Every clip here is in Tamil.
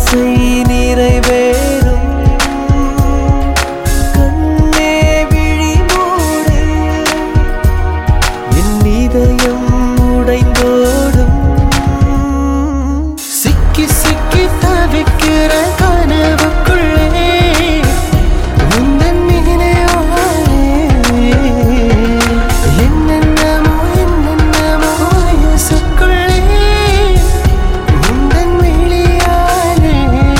ஆசை நிறைவேறும் கண்ணே விழி மூடு என் இதயம் உடைந்தோடும் சிக்கி சிக்கி தவிக்கிற கனவுக்குள்ளே உந்தன் நினைவாலே என்னென்னமோ என்னென்னமோ வயசுக்குள்ளே உந்தன் விழியாலே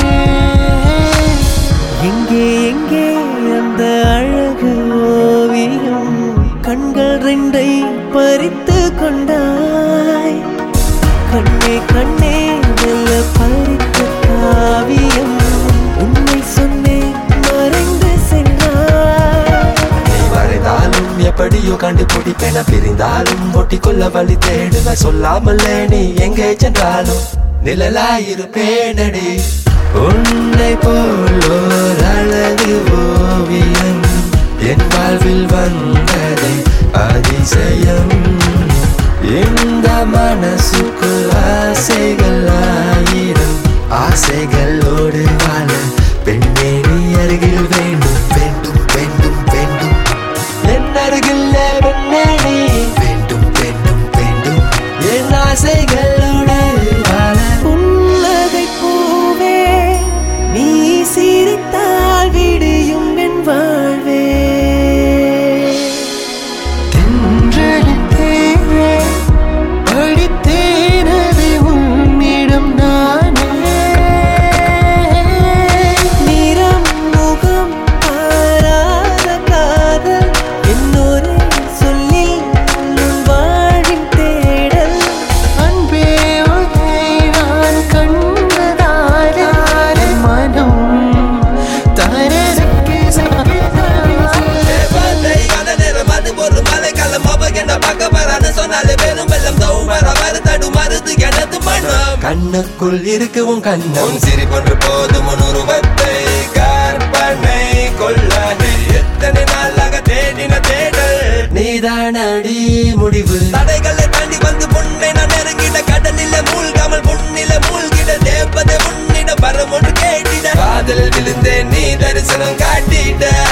எங்கே எங்கே அந்த அழகு ஓவியம் கண்கள் ரெண்டை பறித்து கொண்டாய் கண்ணே கண்ணே மெல்ல பறித்த காவியம் உண்மை சொன்னேன் மறைந்து சென்றாய் நீ வரைந்தாலும் எப்படியோ கண்டுபிடிப்பென பிரிந்தாலும் ஒட்டிக்கொள்ள வழி தேடுவ சொல்லாமலே நீ எங்கே சென்றாலும் நிழலாயிருப்பேனடி உன்னை போல் ஓர் அழகு ஓவியம் என் வாழ்வில் வந்ததே அதிசயம் இந்த மனசுக்குள் ஆசைகள் ஆயிரம் ஆசைகளோடு வாழ பெண்ணே நீ அருகில் வேண்டும் வேண்டும் வேண்டும் வேண்டும் என் அருகில் பெண்ணே நீ வேண்டும் வேண்டும் வேண்டும் என் ஆசைகளோடு வாழ புன்னகை பூவே நீ சிரித்தால் விடியும் என் வாழ்வே தென்றலின் தேவே படித்தேனதை உன்னிடம் நானே நிறம் முகம் பாராத காதல் என்னொரு சொல்லில் உன் வாழின் தேடல் அன்பே உன்னை நான் கண்டதாலே மனம் தரசக்கு கண்ணுக்குள் இருக்கு உன் கண்ணம் சிரிப்பொன்று போதும் உன் உருவத்தை கற்பனை கொள்ள எத்தனை நாளாக தேடின தேடல் நீதானடி முடிவு தடைகளை தாண்டி வந்து முன்னை நான் நெருங்கிட கடலில மூழ்காமல் முன்னில மூழ்கிட தேவதை முன்னிட வரம் ஒன்று கேட்டிட காதலில் விழுந்தேன் நீ தரிசனம் காட்டிட